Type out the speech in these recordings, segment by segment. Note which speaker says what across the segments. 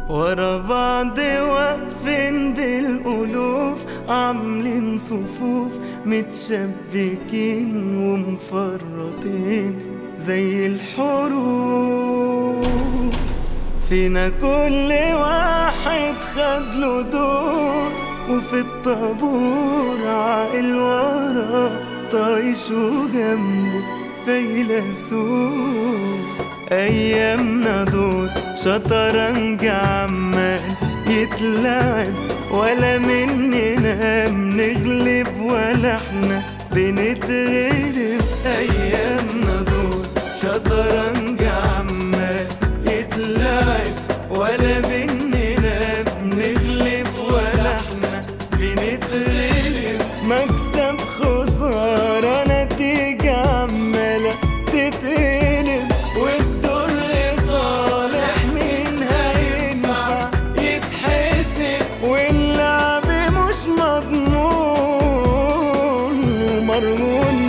Speaker 1: ورا بعض واقفين بالألوف عاملين صفوف متشبكين ومفرطين زي الحروف فينا كل واحد خد له دور وفي الطابور عاقل ورا طايش وجنبه فيلسوف أيامنا دول شطرنج عمال يتلعب ولا مننا بنغلب ولا احنا بنتغلب أيامنا دول شطرنج عمال يتلعب ولا مننا بنغلب ولا احنا بنتغلب مكسب خسارة نتيجة عمالة تتقلب والدور لصالح مين هينفع يتحسب واللعب مش مضمون ومرهون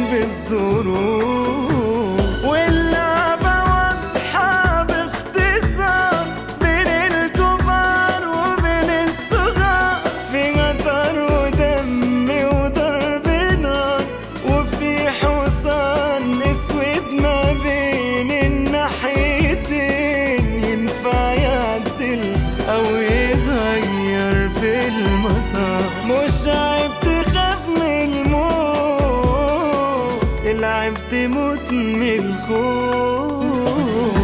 Speaker 1: بالظروف واللعبة واضحة باختصار بين الكبار وبين الصغار في قطر ودم وضرب نار وفي حصان اسود ما بين الناحيتين ينفع يعدل او يغير في المسار مش عيب تخاف من الموت العيب تموت من الخوف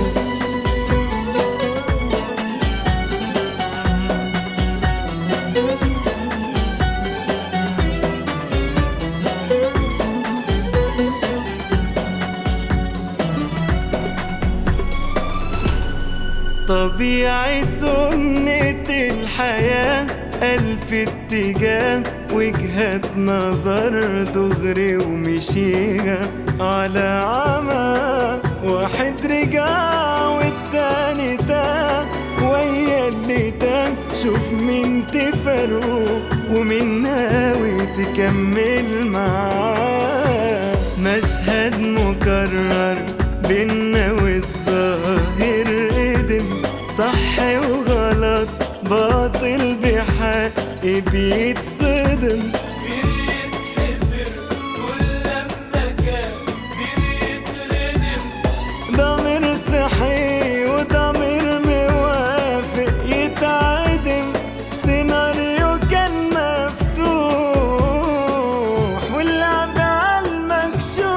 Speaker 1: طبيعي سنة الحياة ألف اتجاه وجهة نظر دغري ومشيها على عمى واحد رجع والتاني تاه ويا اللي تاه شوف مين تفرقه ومين ناوي تكمل معاه مشهد مكرر بينا والظاهر قدم صح وغلط باطل بحق بيتصدم ضمير صحي وضمير موافق يتعدم سيناريو كان مفتوح واللعب على المكشوف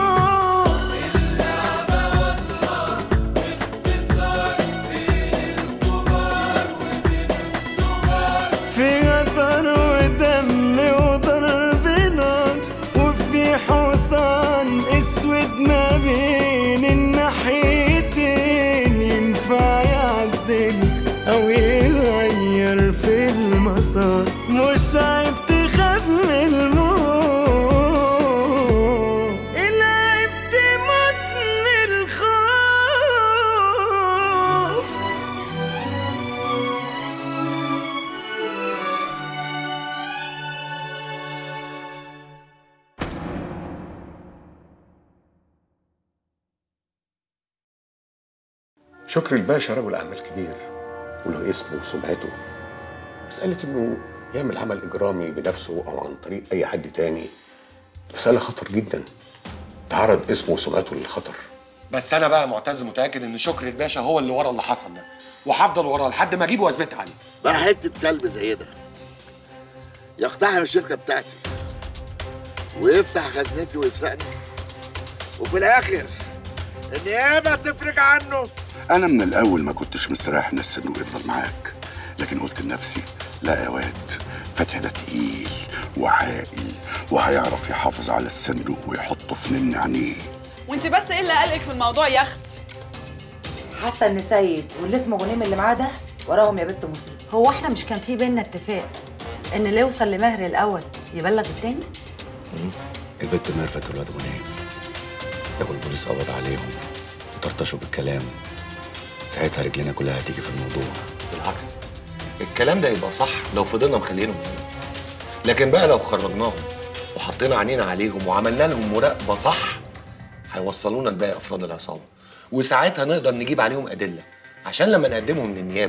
Speaker 1: في قطر ودم وضرب نار وفي حصان اسود ما بين الناحيتين ينفع يعدل او يغير في المسار مش عيب تخاف من الموت العيب تموت من الخوف
Speaker 2: شكر الباشا رجل اعمال كبير وله اسمه وسمعته مساله انه يعمل عمل اجرامي بنفسه او عن طريق اي حد تاني مساله خطر جدا تعرض اسمه وسمعته للخطر
Speaker 3: بس انا بقى معتز متاكد ان شكر الباشا هو اللي ورا اللي حصل ده وهفضل وراه لحد ما اجيبه واثبت عليه
Speaker 4: بقى حته كلب زي ده يقتحم الشركه بتاعتي ويفتح خزنتي ويسرقني وفي الاخر النيابه تفرج عنه
Speaker 5: انا من الاول ما كنتش مستريح ان الصندوق يفضل معاك لكن قلت لنفسي لا يا واد فتحي ده تقيل وعاقل وهيعرف يحافظ على الصندوق ويحطه في نمن عينيه
Speaker 6: وانت بس ايه اللي قلقك في الموضوع يا اخت
Speaker 7: حاسه ان سيد واللي اسمه غنيم اللي معاه ده وراهم يا بنت مصيبه
Speaker 8: هو احنا مش كان في بينا اتفاق ان اللي يوصل لمهر الاول يبلغ التاني
Speaker 9: البت ميرفت والواد غنيم لو البوليس قبض عليهم وطرطشوا بالكلام ساعتها رجلنا كلها هتيجي في الموضوع
Speaker 3: بالعكس الكلام ده يبقى صح لو فضلنا مخلينهم هنا لكن بقى لو خرجناهم وحطينا عينينا عليهم وعملنا لهم مراقبه صح هيوصلونا لباقي افراد العصابه وساعتها نقدر نجيب عليهم ادله عشان لما نقدمهم للنيابه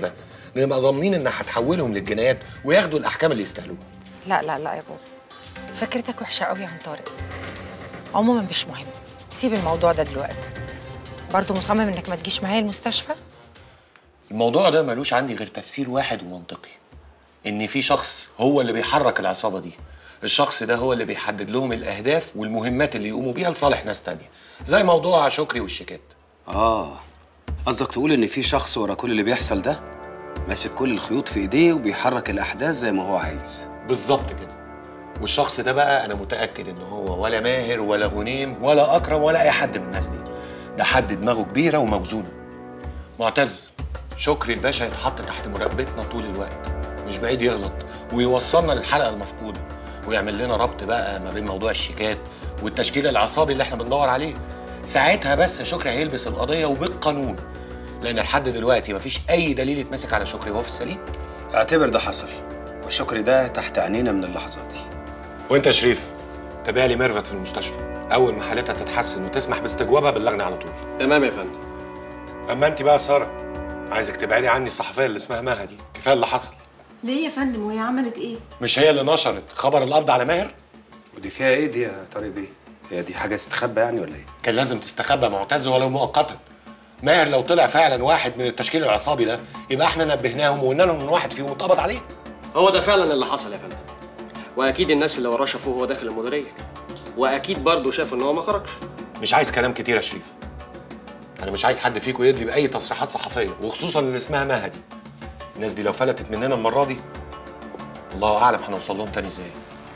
Speaker 3: نبقى ضامنين ان هتحولهم للجنايات وياخدوا الاحكام اللي يستاهلوها
Speaker 10: لا لا لا يا بابا فكرتك وحشه قوي عن طارق عموما مش مهم سيب الموضوع ده دلوقتي برضه مصمم انك ما تجيش معايا المستشفى
Speaker 3: الموضوع ده ملوش عندي غير تفسير واحد ومنطقي ان في شخص هو اللي بيحرك العصابه دي الشخص ده هو اللي بيحدد لهم الاهداف والمهمات اللي يقوموا بيها لصالح ناس تانية زي موضوع شكري والشيكات
Speaker 11: اه قصدك تقول ان في شخص ورا كل اللي بيحصل ده ماسك كل الخيوط في ايديه وبيحرك الاحداث زي ما هو عايز
Speaker 3: بالظبط كده والشخص ده بقى انا متاكد ان هو ولا ماهر ولا غنيم ولا اكرم ولا اي حد من الناس دي ده حد دماغه كبيره وموزونه معتز شكري الباشا يتحط تحت مراقبتنا طول الوقت مش بعيد يغلط ويوصلنا للحلقه المفقوده ويعمل لنا ربط بقى ما بين موضوع الشيكات والتشكيل العصابي اللي احنا بندور عليه ساعتها بس شكري هيلبس القضيه وبالقانون لان لحد دلوقتي مفيش اي دليل يتمسك على شكري وهو في السليم
Speaker 11: اعتبر ده حصل والشكر ده تحت عينينا من اللحظات دي
Speaker 3: وانت يا شريف تابع لي ميرفت في المستشفى اول ما حالتها تتحسن وتسمح باستجوابها بلغني على طول
Speaker 12: تمام يا فندم
Speaker 3: اما انت بقى يا ساره عايزك تبعدي عني الصحفيه اللي اسمها مها دي كفايه اللي حصل
Speaker 13: ليه يا فندم وهي عملت ايه؟
Speaker 3: مش هي اللي نشرت خبر القبض على ماهر
Speaker 11: ودي فيها ايه دي يا طارق بيه هي دي حاجه تستخبى يعني ولا ايه
Speaker 3: كان لازم تستخبى معتز ولو مؤقتا ماهر لو طلع فعلا واحد من التشكيل العصابي ده يبقى احنا نبهناهم وقلنا لهم ان واحد فيهم اتقبض عليه
Speaker 12: هو ده فعلا اللي حصل يا فندم واكيد الناس اللي وراه شافوه وهو داخل المديريه واكيد برضه شافوا ان هو ما خرجش
Speaker 3: مش عايز كلام كتير يا شريف انا مش عايز حد فيكم يدري باي تصريحات صحفيه وخصوصا اللي اسمها مها دي الناس دي لو فلتت مننا المره دي الله اعلم هنوصل لهم تاني ازاي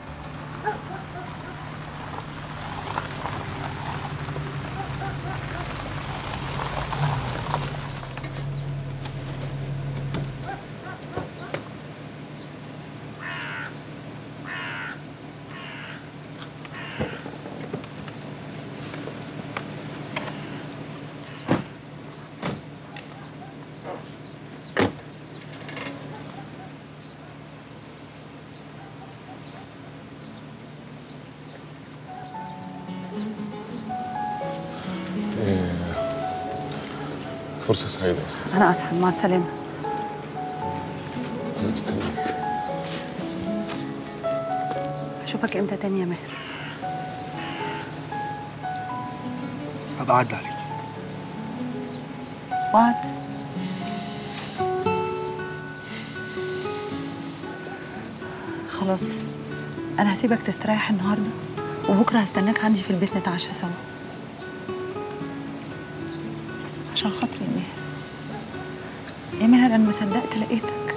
Speaker 14: فرصة سعيدة يا أستاذ
Speaker 8: انا اسعد مع السلامه
Speaker 14: أنا مستنيك
Speaker 8: اشوفك امتى تاني يا ماهر
Speaker 11: هبقى اعدي عليك
Speaker 8: وعد خلاص انا هسيبك تستريح النهارده وبكره هستناك عندي في البيت نتعشى سوا عشان خاطري يا ماهر يا ماهر انا ما صدقت لقيتك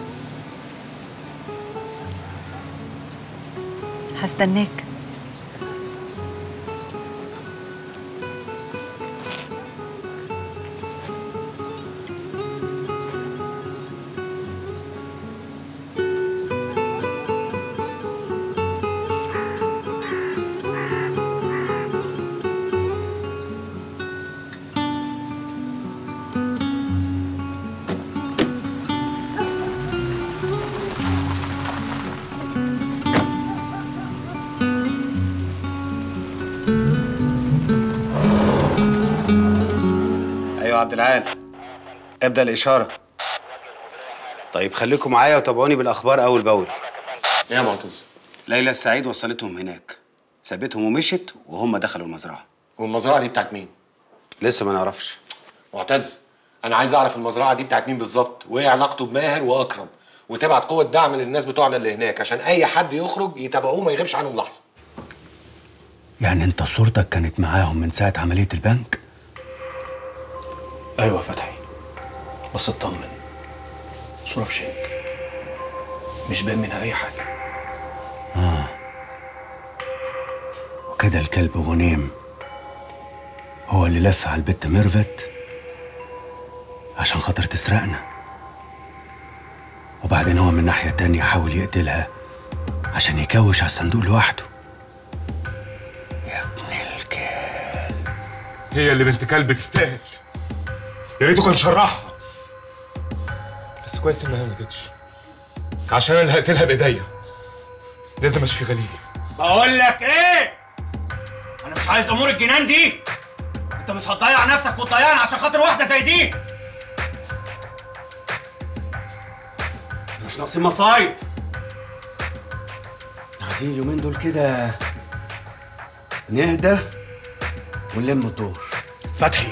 Speaker 8: هستناك
Speaker 11: ايوه يا عبد العال ابدا الاشاره طيب خليكم معايا وتابعوني بالاخبار اول باول
Speaker 3: ايه يا معتز
Speaker 11: ليلى السعيد وصلتهم هناك سابتهم ومشت وهم دخلوا المزرعه
Speaker 3: والمزرعه دي بتاعت مين
Speaker 11: لسه ما نعرفش
Speaker 3: معتز انا عايز اعرف المزرعه دي بتاعت مين بالظبط وايه علاقته بماهر واكرم وتبعت قوه دعم للناس بتوعنا اللي هناك عشان اي حد يخرج يتابعوه ما يغيبش عنهم لحظه
Speaker 15: يعني انت صورتك كانت معاهم من ساعة عملية البنك؟
Speaker 16: ايوه يا فتحي بس اطمن صورة في شيك مش باين منها اي حاجه
Speaker 15: اه وكده الكلب غنيم هو اللي لف على البت ميرفت عشان خاطر تسرقنا وبعدين هو من ناحية تانية حاول يقتلها عشان يكوش على الصندوق لوحده
Speaker 14: هي اللي بنت كلب تستاهل يا ريته كان شرحها بس كويس انها ما ماتتش عشان انا اللي هقتلها بايديا لازم اشفي غليلي
Speaker 17: بقول لك ايه انا مش عايز امور الجنان دي انت مش هتضيع نفسك وتضيعني عشان خاطر واحده زي دي
Speaker 16: مش ناقصين مصايب
Speaker 15: احنا عايزين اليومين دول كده نهدى ونلم الدور
Speaker 16: فتحي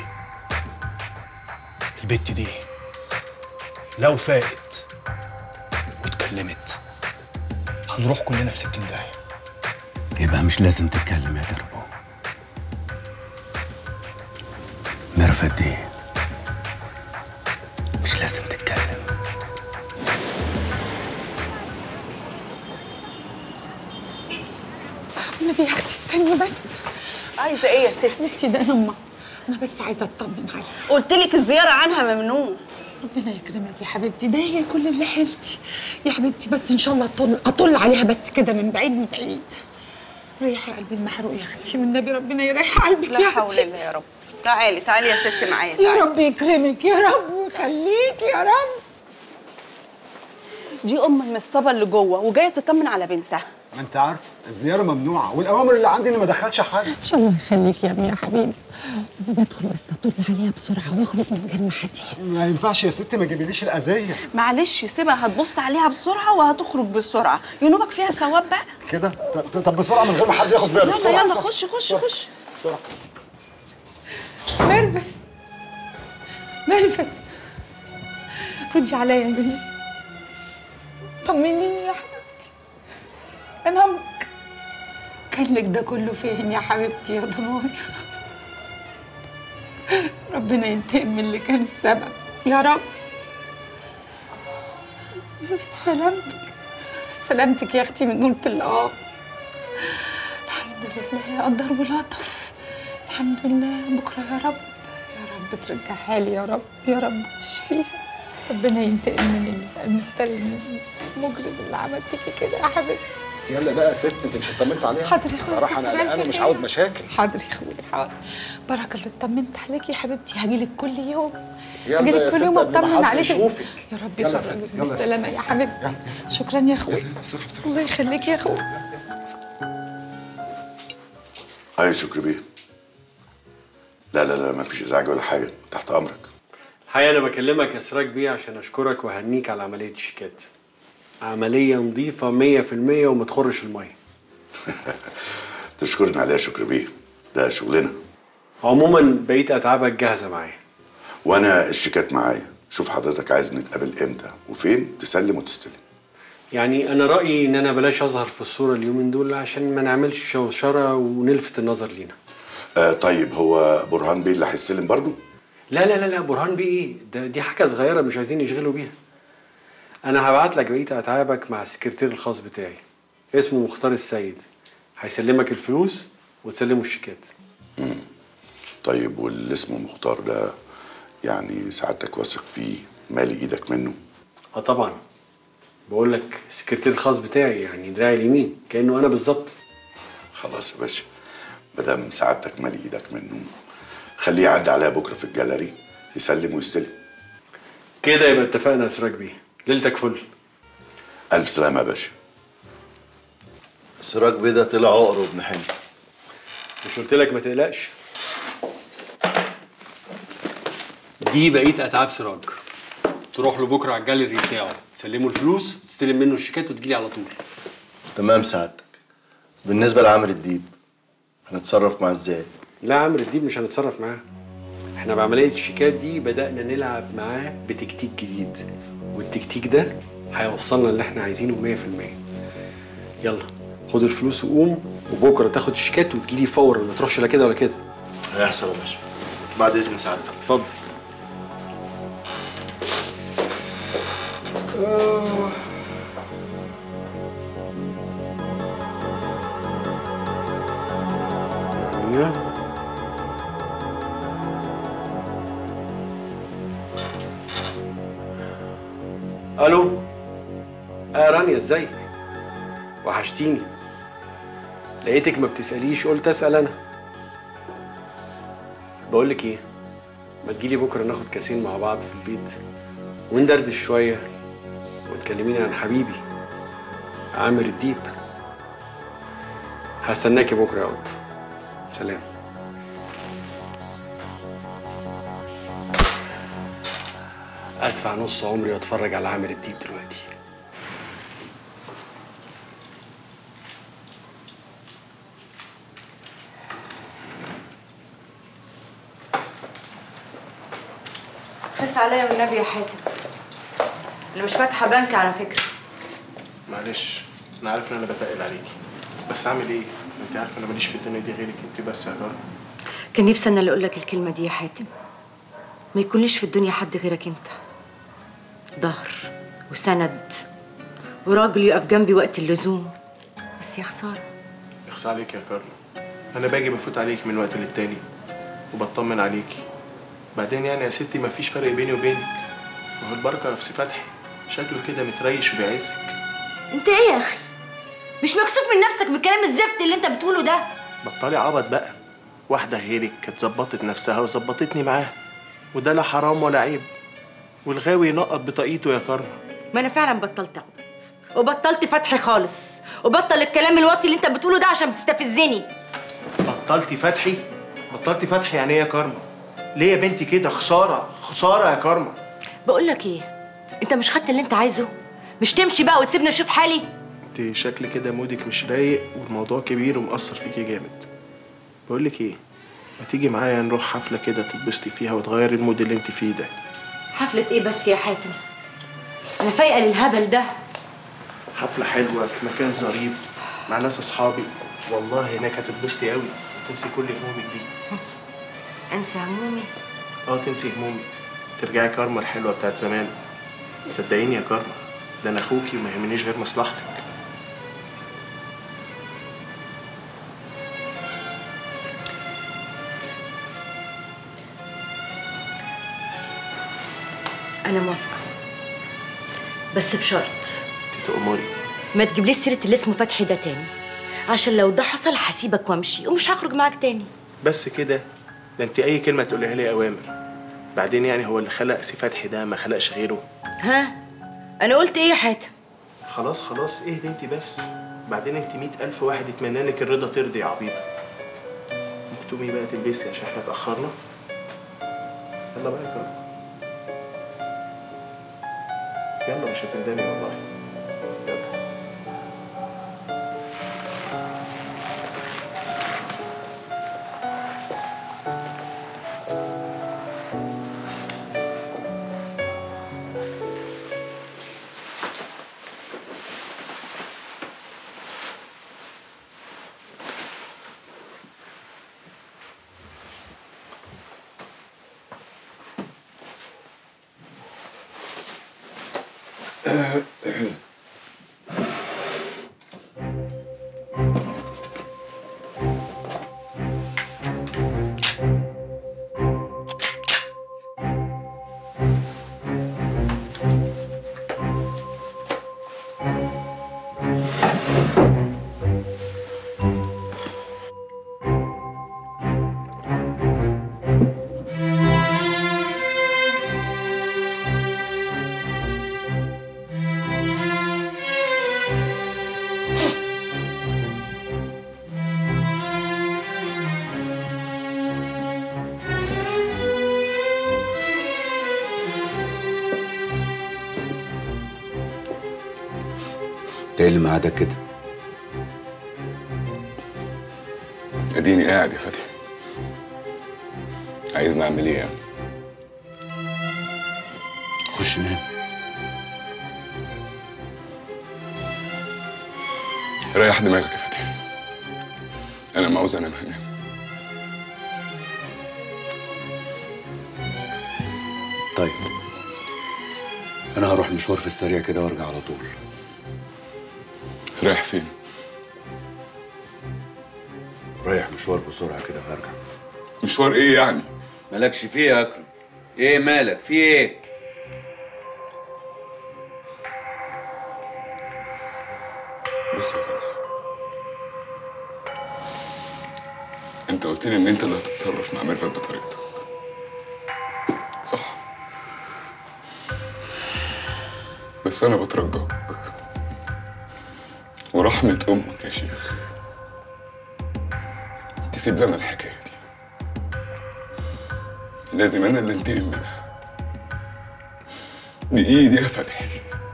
Speaker 16: البت دي لو فاقت واتكلمت هنروح كلنا في ستين داهية
Speaker 15: يبقى مش لازم تتكلم يا دربو ميرفت دي مش لازم تتكلم
Speaker 18: النبي يا اختي استني بس
Speaker 19: عايزه ايه يا ستي؟
Speaker 18: انتي ده امه انا بس عايزه اطمن عليها
Speaker 19: قلت لك الزياره عنها ممنوع
Speaker 18: ربنا يكرمك يا حبيبتي ده هي كل اللي حيلتي يا حبيبتي بس ان شاء الله اطل اطل عليها بس كده من بعيد من بعيد ريحي قلبي المحروق يا اختي والنبي ربنا يريح قلبك
Speaker 19: لا
Speaker 18: يا
Speaker 19: حول
Speaker 18: اختي
Speaker 19: الله يا رب تعالي تعالي يا ست معايا
Speaker 18: يا
Speaker 19: تعالي.
Speaker 18: رب يكرمك يا رب ويخليك يا رب
Speaker 19: دي ام المصطبه اللي جوه وجايه تطمن على بنتها
Speaker 20: ما انت عارفه الزياره ممنوعه والاوامر اللي عندي اني ما ادخلش حد
Speaker 18: ان شاء الله يخليك يا ابني يا حبيبي بدخل بس اطل عليها بسرعه واخرج من غير ما حد يحس
Speaker 20: ما ينفعش يا ستي ما تجيبيليش الاذيه
Speaker 19: معلش سيبها هتبص عليها بسرعه وهتخرج بسرعه ينوبك فيها ثواب بقى
Speaker 20: كده طب- طب بسرعه من غير ما حد ياخد باله
Speaker 19: يلا
Speaker 20: بسرعة.
Speaker 19: يلا خش خش خش
Speaker 20: بسرعه
Speaker 18: ميرفت ميرفت ردي عليا يا بنتي طمنيني يا حبيبتي انا امك كان لك ده كله فين يا حبيبتي يا ضنايا ربنا ينتقم من اللي كان السبب يا رب سلامتك سلامتك يا اختي من نورة الاب الحمد لله قدر ولطف الحمد لله بكره يا رب يا رب ترجعها لي يا رب يا رب تشفيها ربنا ينتقم من المفتري المجرم اللي عمل فيكي كده يا حبيبتي
Speaker 20: يلا بقى يا ست انت مش اطمنت عليها
Speaker 18: حاضر يا اخويا
Speaker 20: صراحه انا
Speaker 18: كتر ألف
Speaker 20: قلقان ومش
Speaker 18: خير.
Speaker 20: عاوز مشاكل
Speaker 18: حاضر يا اخويا حاضر بركه اللي اطمنت عليكي يا حبيبتي هجيلك كل يوم
Speaker 20: يلا
Speaker 18: هجيلك
Speaker 20: يا
Speaker 18: كل
Speaker 20: ست
Speaker 18: يوم
Speaker 20: قبل ما
Speaker 18: اطمن
Speaker 20: حد
Speaker 18: عليكي
Speaker 20: يشوفك.
Speaker 18: يا رب
Speaker 20: يلا يا
Speaker 18: يخرجك
Speaker 20: ست، يلا يا ست.
Speaker 18: بالسلامه يا حبيبتي شكرا يا اخويا الله يخليك يا اخويا
Speaker 5: ايوه شكري بيه لا لا لا ما فيش ازعاج ولا حاجه تحت امرك
Speaker 12: الحقيقة أنا بكلمك يا سراج بيه عشان أشكرك وأهنيك على عملية الشيكات عملية نظيفة مية في المية وما تخرش المية
Speaker 5: تشكرني عليها شكري بيه ده شغلنا
Speaker 12: عموما بقيت أتعابك جاهزة معايا
Speaker 5: وانا الشيكات معايا شوف حضرتك عايز نتقابل امتى وفين تسلم وتستلم
Speaker 12: يعني أنا رأيي إن أنا بلاش أظهر في الصورة اليومين دول عشان ما نعملش شوشرة ونلفت النظر لينا
Speaker 5: آه طيب هو برهان بيه اللي هيستلم برضه
Speaker 12: لا لا لا لا برهان بيه إيه؟ ده دي حاجة صغيرة مش عايزين يشغلوا بيها أنا هبعت لك بقية أتعابك مع السكرتير الخاص بتاعي اسمه مختار السيد هيسلمك الفلوس وتسلمه الشيكات
Speaker 5: طيب واللي اسمه مختار ده يعني سعادتك واثق فيه مالي ايدك منه
Speaker 12: اه طبعا بقول لك السكرتير الخاص بتاعي يعني دراعي اليمين كانه انا بالظبط
Speaker 5: خلاص يا باشا مادام سعادتك مالي ايدك منه خليه يعدي عليا بكره في الجاليري يسلم ويستلم
Speaker 12: كده يبقى اتفقنا يا سراج بيه ليلتك فل
Speaker 5: الف سلامه يا باشا
Speaker 21: سراج بيه ده طلع عقر وابن حنت
Speaker 12: مش قلت لك ما تقلقش دي بقيه اتعاب سراج تروح له بكره على الجاليري بتاعه تسلمه الفلوس تستلم منه الشيكات وتجيلي على طول
Speaker 21: تمام سعادتك بالنسبه لعمرو الديب هنتصرف معاه ازاي
Speaker 12: لا يا عمرو الديب مش هنتصرف معاه احنا بعمليه الشيكات دي بدانا نلعب معاه بتكتيك جديد والتكتيك ده هيوصلنا اللي احنا عايزينه 100% يلا خد الفلوس وقوم وبكره تاخد الشيكات وتجيلي فورا ما تروحش لا كده ولا كده
Speaker 21: هيحصل يا باشا بعد اذن سعادتك
Speaker 12: اتفضل ايوه الو اه رانيا ازيك وحشتيني لقيتك ما بتساليش قلت اسال انا بقول لك ايه ما تجيلي بكره ناخد كاسين مع بعض في البيت وندردش شويه وتكلميني عن حبيبي عامر الديب هستناكي بكره يا قط سلام ادفع نص عمري واتفرج على عامر الديب دلوقتي
Speaker 1: خف عليا والنبي يا حاتم انا مش فاتحه بنك على فكره
Speaker 22: معلش انا عارف ان انا بتقل عليكي بس اعمل ايه انت عارفه انا ماليش في الدنيا دي غيرك انت بس يا جار
Speaker 1: كان نفسي انا اللي اقول لك الكلمه دي يا حاتم ما يكونليش في الدنيا حد غيرك انت ظهر وسند وراجل يقف جنبي وقت اللزوم بس يا خساره
Speaker 22: يخص عليك يا كارلا انا باجي بفوت عليك من وقت للتاني وبطمن عليكي بعدين يعني يا ستي مفيش فرق بيني وبينك ما هو البركه في سي فتحي شكله كده متريش وبيعزك
Speaker 1: انت ايه يا اخي مش مكسوف من نفسك بالكلام الزفت اللي انت بتقوله ده
Speaker 22: بطلي عبط بقى واحدة غيرك كانت ظبطت نفسها وظبطتني معاها وده لا حرام ولا عيب والغاوي ينقط بطاقيته يا كارلا
Speaker 1: ما انا فعلا بطلت عبط وبطلت فتحي خالص وبطل الكلام الواطي اللي انت بتقوله ده عشان بتستفزني
Speaker 22: بطلتي فتحي بطلتي فتحي يعني ايه يا كارما ليه يا بنتي كده خسارة خسارة يا كارما
Speaker 1: بقول لك ايه انت مش خدت اللي انت عايزه مش تمشي بقى وتسيبني اشوف حالي
Speaker 22: انت شكل كده مودك مش رايق والموضوع كبير ومأثر فيكي جامد بقول لك ايه ما تيجي معايا نروح حفلة كده تتبسطي فيها وتغيري المود اللي انت فيه ده
Speaker 1: حفله ايه بس يا حاتم انا فايقه للهبل ده
Speaker 22: حفلة حلوة في مكان ظريف مع ناس اصحابي والله هناك هتتبسطي قوي تنسي كل همومك دي
Speaker 1: انسى همومي
Speaker 22: اه تنسي همومي ترجعي كارما الحلوة بتاعت زمان صدقيني يا كارما ده انا اخوكي وما يهمنيش غير مصلحتك
Speaker 1: انا موافقه بس بشرط
Speaker 22: انت تأمري
Speaker 1: ما تجيبليش سيره اللي اسمه فتحي ده تاني عشان لو ده حصل هسيبك وامشي ومش هخرج معاك تاني
Speaker 22: بس كده ده انت اي كلمة تقوليها لي اوامر بعدين يعني هو اللي خلق سي فتحي ده ما خلقش غيره
Speaker 1: ها انا قلت ايه يا حاتم
Speaker 22: خلاص خلاص اهدي انت بس بعدين انت مئة ألف واحد يتمنى لك الرضا ترضي يا عبيطة ممكن تقومي بقى تلبسي عشان احنا اتأخرنا يلا بقى يا كرم يلا مش هتندمي والله
Speaker 9: انت ايه اللي معادك كده؟
Speaker 14: اديني قاعد يا فتحي عايزني اعمل ايه يعني
Speaker 9: خش نام
Speaker 14: ريح دماغك يا فتحي انا ما عاوز انام هنام
Speaker 9: طيب انا هروح مشوار في السريع كده وارجع على طول
Speaker 14: رايح فين
Speaker 9: رايح مشوار بسرعه كده وهرجع
Speaker 14: مشوار ايه يعني
Speaker 11: مالكش فيه يا اكرم ايه مالك في ايه
Speaker 14: بص يا فتحي انت قلت لي ان انت اللي هتتصرف مع ميرفت بطريقتك صح بس انا بترجاك ورحمة امك يا شيخ تسيب لنا الحكاية دي لازم انا اللي انتقم منها بايدي يا فتحي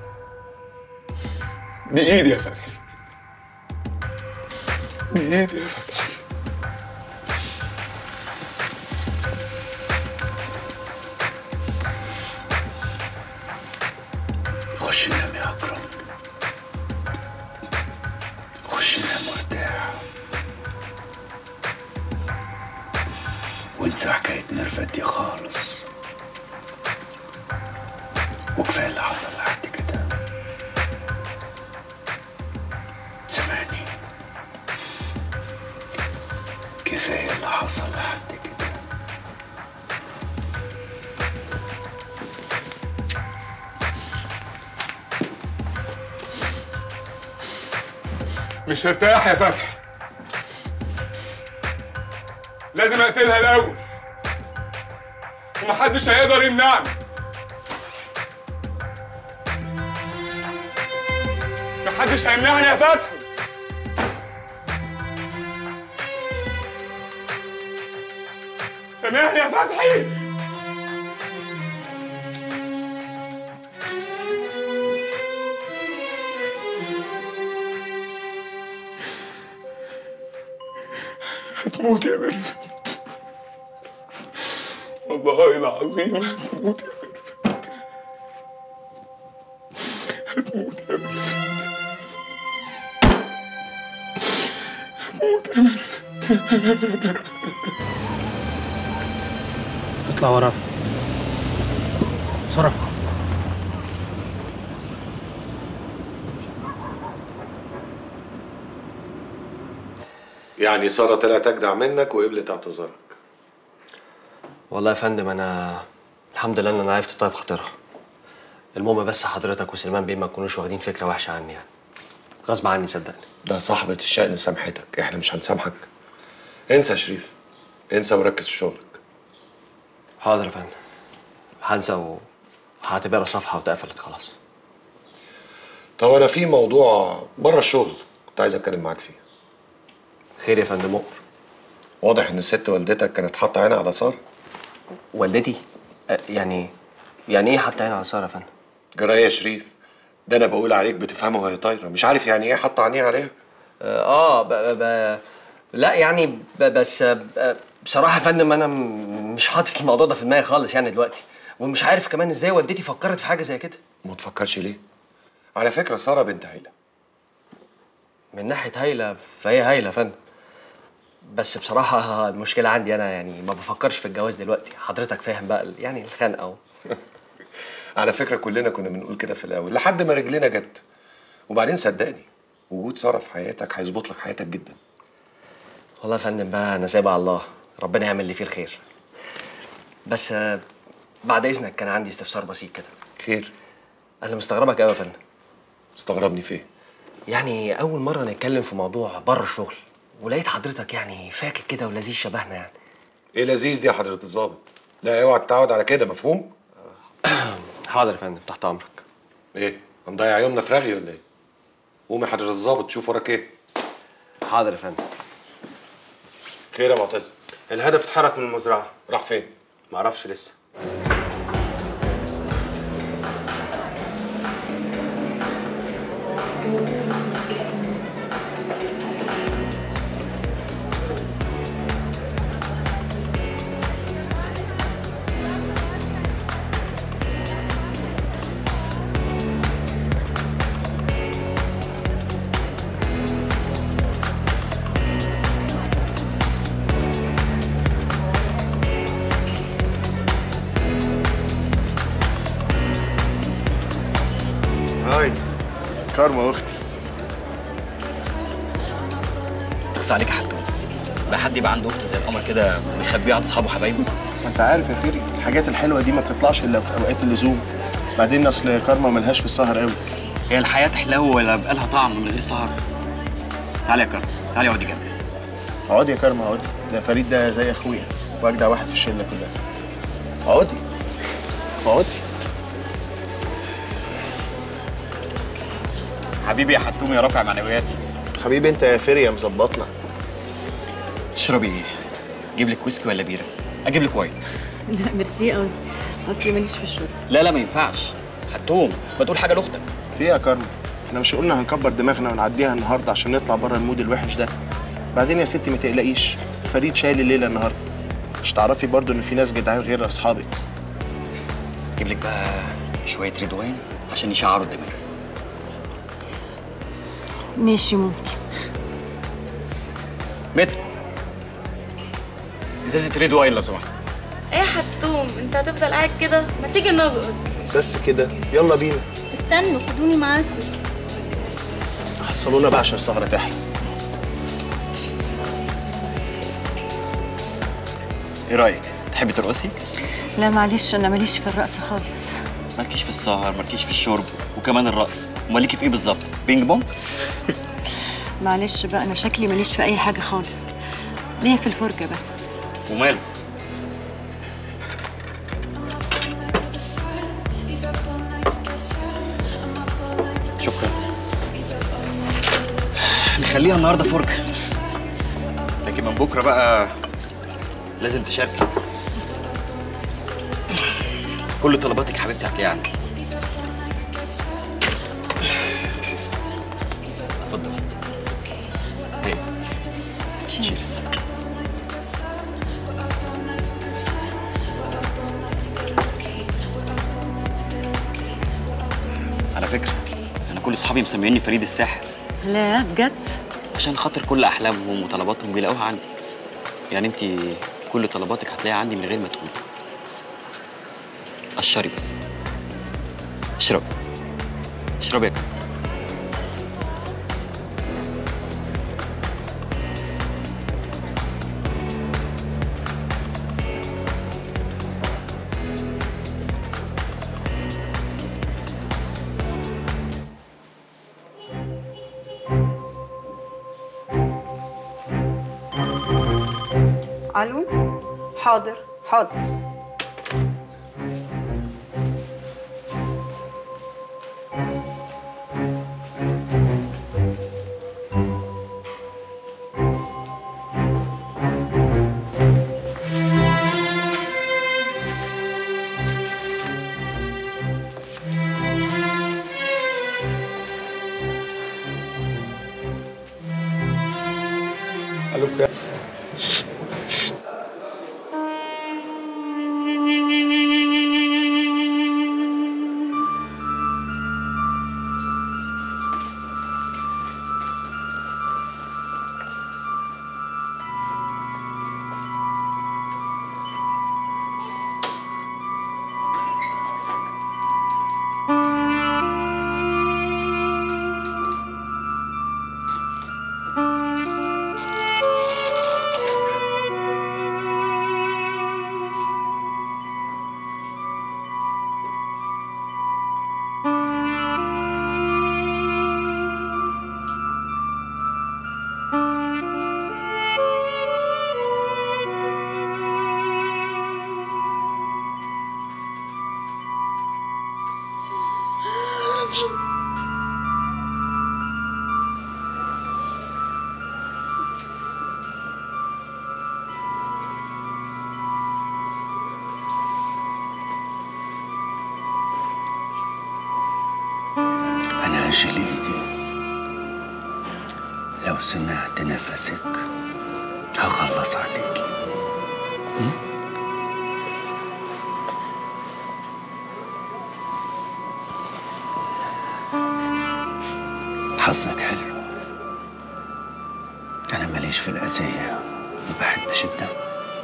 Speaker 14: بايدي يا فتحي بايدي يا فتحي
Speaker 15: انسى حكاية ميرفت دي خالص وكفاية اللي حصل لحد كده سامعني كفاية اللي حصل لحد كده
Speaker 14: مش هرتاح يا فتحي لازم اقتلها الاول ومحدش هيقدر يمنعني محدش هيمنعني يا فتحي سامعني يا فتحي هتموت يا ميرفت والله العظيم هتموت يا ميرفت هتموت يا ميرفت هتموت يا ميرفت
Speaker 16: اطلع ورا بسرعة
Speaker 3: يعني ساره طلعت اجدع منك وقبلت اعتذارك
Speaker 2: والله يا فندم انا الحمد لله ان انا عرفت طيب خاطرها المهم بس حضرتك وسليمان بيه ما تكونوش واخدين فكره وحشه عني يعني غصب عني صدقني
Speaker 3: ده صاحبة الشأن سامحتك احنا مش هنسامحك انسى يا شريف انسى وركز في شغلك
Speaker 2: حاضر يا فندم هنسى وهعتبرها صفحه واتقفلت خلاص
Speaker 3: طب انا في موضوع بره الشغل كنت عايز اتكلم معاك فيه
Speaker 2: خير يا فندم مؤمر
Speaker 3: واضح ان الست والدتك كانت حاطه عينها على ساره
Speaker 2: والدتي أه، يعني يعني ايه حتى عين على ساره يا فندم
Speaker 3: جرايه يا شريف ده انا بقول عليك بتفهمه وهي طايره مش عارف يعني ايه حاطه عينيها عليها
Speaker 2: اه ب... ب... لا يعني ب... بس ب... بصراحه يا فندم انا م- مش حاطط الموضوع ده في دماغي خالص يعني دلوقتي ومش عارف كمان ازاي والدتي فكرت في حاجه زي كده
Speaker 3: ما تفكرش ليه على فكره ساره بنت هايله
Speaker 2: من ناحيه هايله فهي هايله يا فندم بس بصراحه المشكله عندي انا يعني ما بفكرش في الجواز دلوقتي حضرتك فاهم بقى ال- يعني الخنقه و...
Speaker 3: على فكره كلنا كنا بنقول كده في الاول لحد ما رجلنا جت وبعدين صدقني وجود ساره في حياتك هيظبط لك حياتك جدا
Speaker 2: والله يا فندم بقى انا سايبها على الله ربنا يعمل اللي فيه الخير بس آه، بعد اذنك كان عندي استفسار بسيط كده
Speaker 3: خير
Speaker 2: انا مستغربك قوي يا فندم
Speaker 3: مستغربني فيه
Speaker 2: يعني اول مره نتكلم في موضوع بره الشغل ولقيت حضرتك يعني فاكر كده ولذيذ شبهنا يعني
Speaker 3: ايه لذيذ دي يا حضره الظابط لا اوعى تتعود على كده مفهوم
Speaker 2: حاضر يا فندم تحت امرك
Speaker 3: ايه هنضيع يومنا في رغي ولا ايه قوم يا حضره الظابط شوف وراك ايه
Speaker 2: حاضر يا فندم
Speaker 3: خير يا معتز
Speaker 11: الهدف اتحرك من المزرعة
Speaker 3: راح فين؟
Speaker 11: معرفش لسه
Speaker 21: هاي كارما اختي
Speaker 4: تخص عليك يا حتون بقى حد يبقى عنده اخت زي القمر كده ويخبيها عن اصحابه وحبايبه
Speaker 21: ما انت عارف يا فيري الحاجات الحلوه دي ما بتطلعش الا في اوقات اللزوم بعدين اصل كارما ملهاش في السهر قوي
Speaker 4: هي الحياه تحلو ولا بقى لها طعم من غير سهر تعالي يا كرم تعالي اقعدي جنبي
Speaker 21: اقعدي يا كارما اقعدي ده فريد ده زي اخويا واجدع واحد في الشله كلها اقعدي اقعدي
Speaker 4: حبيبي يا حتوم يا رافع معنوياتي
Speaker 21: حبيبي انت يا فيري يا مظبطنا
Speaker 4: تشربي ايه؟ اجيب لك ويسكي ولا بيره؟ اجيب لك واين
Speaker 1: لا ميرسي قوي اصلي ماليش في الشرب
Speaker 4: لا لا ما ينفعش حتوم ما تقول حاجه لاختك
Speaker 21: في ايه يا كارما احنا مش قلنا هنكبر دماغنا ونعديها النهارده عشان نطلع بره المود الوحش ده بعدين يا ستي ما تقلقيش فريد شايل الليله النهارده مش تعرفي برضو ان في ناس جدعان غير اصحابك
Speaker 4: اجيب لك بقى شويه ريد واين عشان يشعروا الدماغ
Speaker 1: ماشي ممكن
Speaker 4: متر ازازه ريد واين لو سمحت
Speaker 6: ايه يا حتوم انت هتفضل قاعد كده ما تيجي نرقص
Speaker 21: بس كده يلا بينا
Speaker 6: استنوا خدوني معاكم
Speaker 21: حصلونا بقى عشان السهرة تحلى
Speaker 4: ايه رايك تحبي ترقصي
Speaker 1: لا معلش انا ماليش في الرقص خالص
Speaker 4: مالكيش في السهر مالكيش في الشرب وكمان الرقص امال ليكي في ايه بالظبط بينج بونج
Speaker 1: معلش بقى انا شكلي ماليش في اي حاجه خالص ليا في الفرجه بس
Speaker 4: ومال شكرا نخليها النهارده فرجه لكن من بكره بقى لازم تشاركي كل طلباتك حبيبتي هتلاقيها عندي اتفضل هي تشيرز على فكرة أنا كل أصحابي مسميني فريد الساحر
Speaker 1: لا بجد
Speaker 4: عشان خاطر كل أحلامهم وطلباتهم بيلاقوها عندي يعني أنت كل طلباتك هتلاقيها عندي من غير ما تقولي قشري بس اشربي اشربي يا كابتن
Speaker 19: الو حاضر حاضر
Speaker 21: الو يا
Speaker 15: أنا هشيل إيدي لو سمعت نفسك هخلص عليكي م? حظك حلو أنا ماليش في الأذية ما بحبش الدم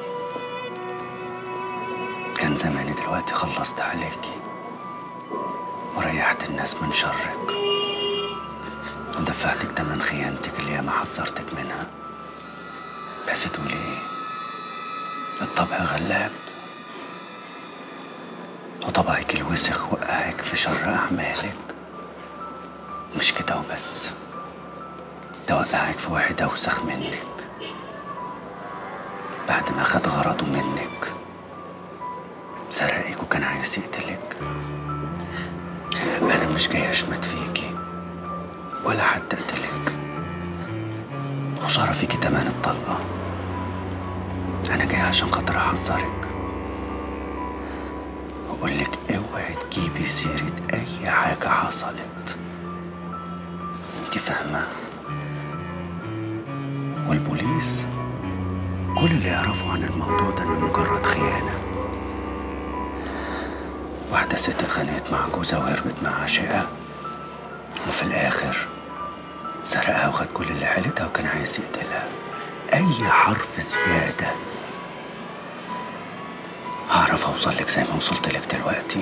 Speaker 15: كان زماني دلوقتي خلصت عليكي وريحت الناس من شرك ودفعتك تمن خيانتك اللي ياما حذرتك منها بس تقولي ايه الطبع غلاب وطبعك الوسخ وقعك في شر أعمالك مش كده وبس ده وقعك في واحد أوسخ منك بعد ما خد غرضه منك سرقك وكان عايز يقتلك أنا مش جاي أشمت فيكي ولا حتى أقتلك خسارة فيكي تمن الطلقة أنا جاي عشان خاطر أحذرك وأقولك اوعي تجيبي سيرة أي حاجة حصلت انت فاهمة والبوليس كل اللي يعرفوا عن الموضوع ده انه مجرد خيانة واحدة ست اتخانقت مع جوزها وهربت مع عشيقها وفي الآخر سرقها وخد كل اللي حيلتها وكان عايز يقتلها أي حرف زيادة هعرف اوصل لك زي ما وصلت لك دلوقتي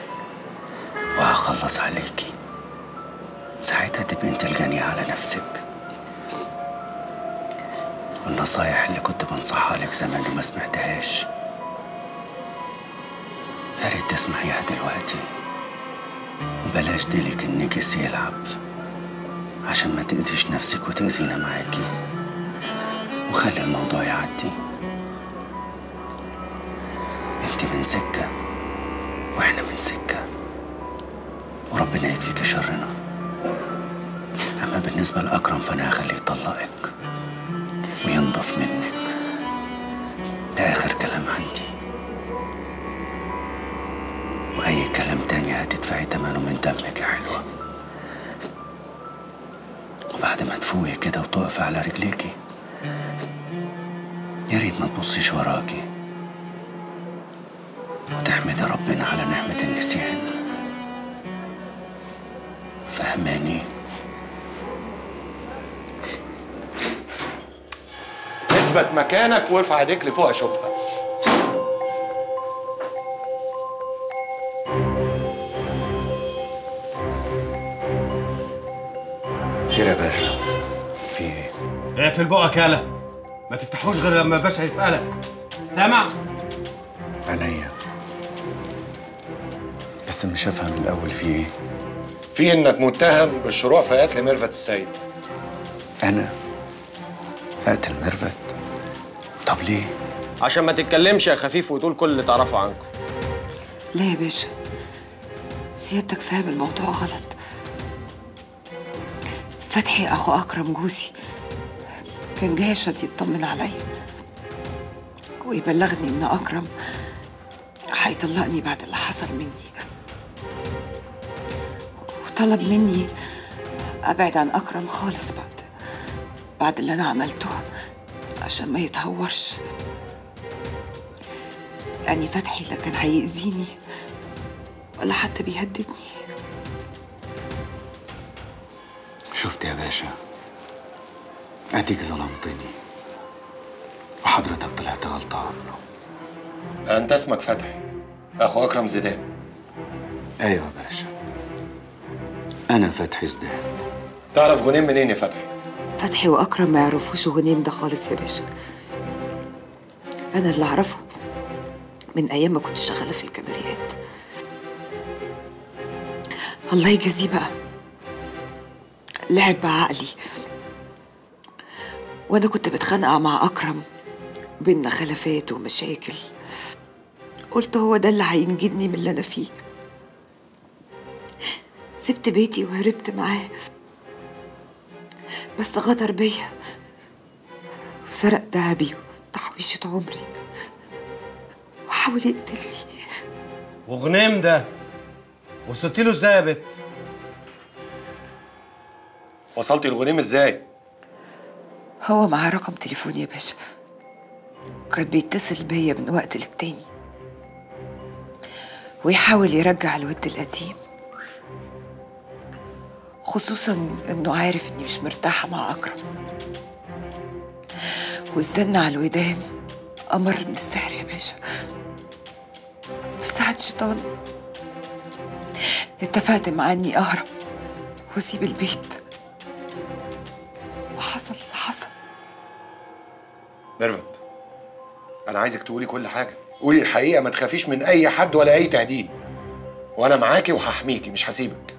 Speaker 15: وهخلص عليكي ساعتها تبقي انت الجانية على نفسك والنصايح اللي كنت بنصحها لك زمان وما سمعتهاش يا ريت تسمعيها دلوقتي وبلاش ديلك النجس يلعب عشان ما تأذيش نفسك وتأذينا معاكي وخلي الموضوع يعدي انت من سكة واحنا من سكة وربنا يكفيك شرنا اما بالنسبة لأكرم فانا هخليه يطلقك وينضف منك ده اخر كلام عندي واي كلام تاني هتدفعي تمنه من دمك يا حلوة وبعد ما تفوقي كده وتقفي على رجليكي يا ريت ما تبصيش وراكي وتحمدي ربنا على نعمة النسيان فهماني
Speaker 3: اثبت مكانك وارفع ايديك لفوق اشوفها
Speaker 15: خير يا باشا في ايه؟
Speaker 11: اقفل بقك يالا ما تفتحوش غير لما الباشا يسألك سامع؟
Speaker 15: عينيا بس مش هفهم الأول في ايه؟
Speaker 3: في انك متهم بالشروع في قتل ميرفت السيد
Speaker 15: أنا أقتل ميرفت طب ليه؟
Speaker 2: عشان ما تتكلمش يا خفيف وتقول كل اللي تعرفه عنكم
Speaker 18: لا يا باشا سيادتك فاهم الموضوع غلط فتحي اخو اكرم جوزي كان جاي عشان يطمن عليا ويبلغني ان اكرم هيطلقني بعد اللي حصل مني وطلب مني ابعد عن اكرم خالص بعد بعد اللي انا عملته عشان ما يتهورش يعني فتحي لا كان هيأذيني ولا حتى بيهددني
Speaker 15: شفت يا باشا أديك ظلمتني وحضرتك طلعت غلطان
Speaker 3: انت اسمك فتحي اخو اكرم زيدان
Speaker 15: أيوة يا باشا أنا فتحي زدان
Speaker 3: تعرف غنيم منين يا فتحي
Speaker 18: فتحي واكرم ما يعرفوش غنيم ده خالص يا باشا انا اللي اعرفه من ايام ما كنت شغاله في الكباريات الله يجازيه بقى لعب بعقلي وانا كنت متخانقه مع اكرم بينا خلافات ومشاكل قلت هو ده اللي هينجدني من اللي انا فيه سبت بيتي وهربت معاه بس غدر بيا وسرق دهبي وتحويشة عمري وحاول يقتلني
Speaker 11: وغنيم ده وصلت له ازاي يا بت؟
Speaker 3: وصلتي لغنيم ازاي
Speaker 18: هو معاه رقم تليفوني يا باشا كان بيتصل بيا من وقت للتاني ويحاول يرجع الود القديم خصوصا انه عارف اني مش مرتاحة مع اكرم والزن على الودان امر من السحر يا باشا في ساعة شيطان اتفقت معاه اني اهرب واسيب البيت وحصل اللي حصل
Speaker 3: ميرفت انا عايزك تقولي كل حاجه قولي الحقيقه ما تخافيش من اي حد ولا اي تهديد وانا معاكي وهحميكي مش هسيبك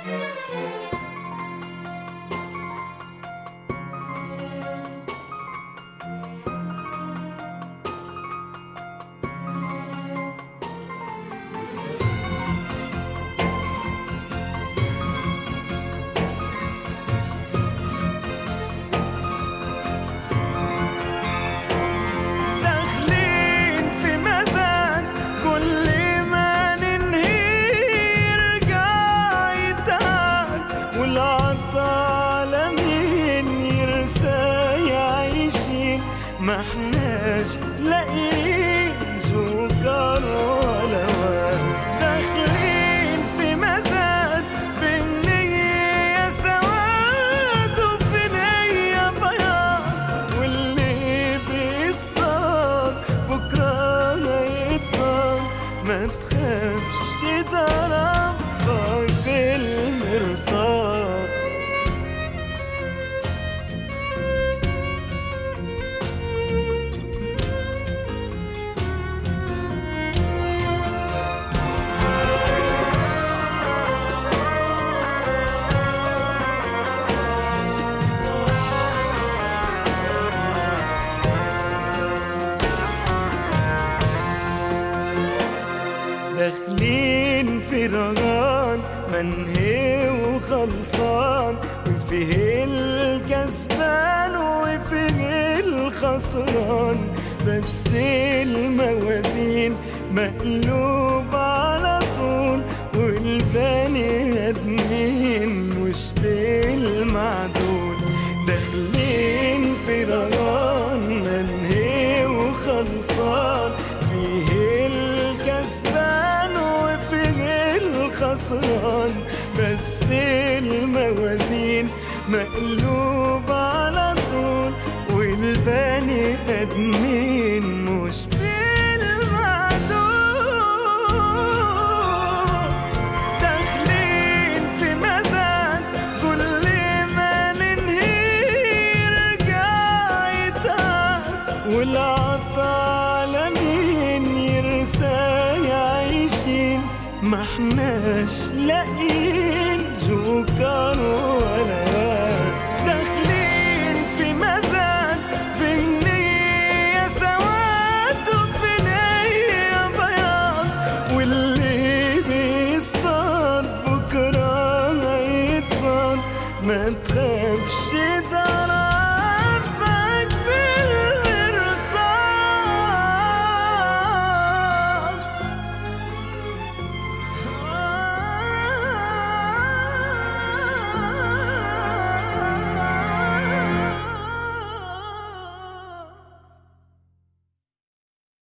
Speaker 7: داخلين في ميزان كل ما ننهي يرجع يتعب والعطالة مين يرسى يعيشين ما احناش لاقيين سكر ولا واد داخلين في مزاد في النية سواد وفي نية بياض واللي بيصطاد بكرة ما يتصاد منهي وخلصان وفيه الكسبان وفيه الخسران بس الموازين مقلوب على طول والبني ادمين مش بالمعدول داخلين في رهان منهي وخلصان فيه الكسبان وفيه الخسران بس الموازين مقلوب على طول والبني ادمين مش بالمعدول داخلين في مزاد كل ما ننهي يرجع يتعب والعطا على مين يرسى يعيشين ما احناش لاقيين جوكر ولا واد داخلين في مزاد في نية سواد وفي نية بياض واللي بيصطاد بكرة هيتصاد ما تخافش